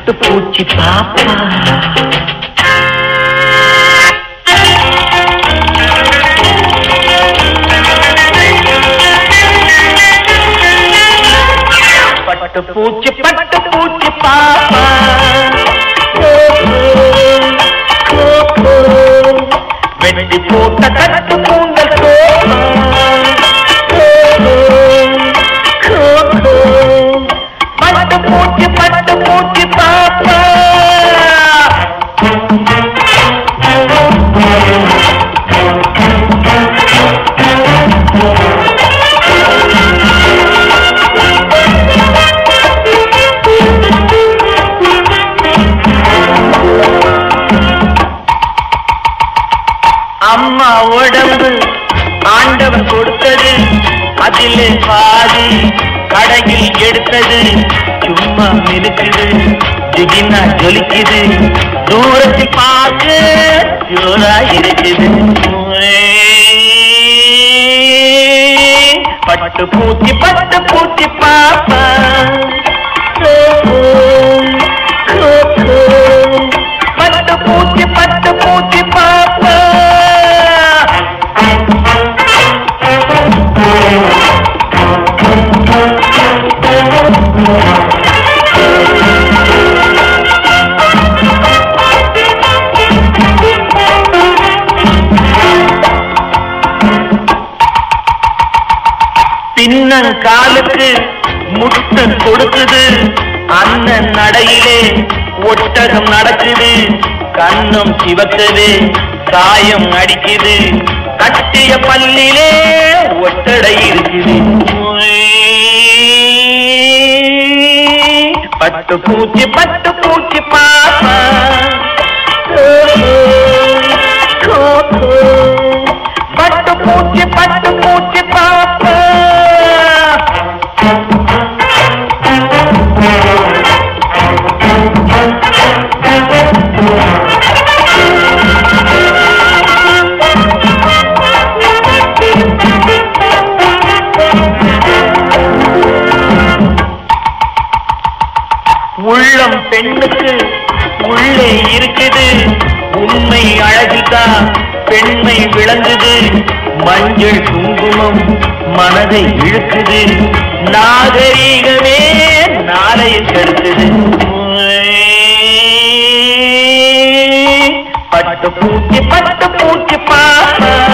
பட்டு பூச்சி பாப்பா பட்டு பூச்சி பட்டு பூச்சி பாப்பா ஓ, ஓ, ஓ, ஓ. வெட்டி போட்ட கட்டு கூந்தல் சோப்பா. ஓ, ஓ, ஓ, ஓ. பட்டு பூச்சி பட்டு பூச்சி பாப்பா அம்மா உடம்பு ஆண்டவன் கொடுத்தது அதிலே பாதி கடையில் எடுத்தது சும்மா மினுக்குது திகினா ஜொலிக்குது தூரத்தில் பார்க்க ஜோரா இருக்குது பட்டு பூச்சி பட்டு பூச்சி பாப்பா பட்டு பூச்சி பட்டு பூச்சி பாப்பா பின்னங்காலுக்கு முட்டு கொடுக்குது அண்ணன் நடையிலே ஒட்டகம் நடக்குது கண்ணும் சிவக்குது காயம் அடிக்குது கட்டிய பல்லிலே ஒட்டடை இருக்குது பட்டு பூச்சி பட்டு பூச்சி பாப்பா பட்டு பூச்சி பட்டு பூச்சி பாப்பா உள்ளம் பெண்ணுக்கு உள்ளே இருக்குது உண்மை அழகுதான் பெண்மை விளங்குது மஞ்சள் குங்குமம் மனதை இழுக்குது நாகரீகமே நாளைய கெடுக்குது பட்டு பூச்சி பட்டு பூச்சி பாப்பா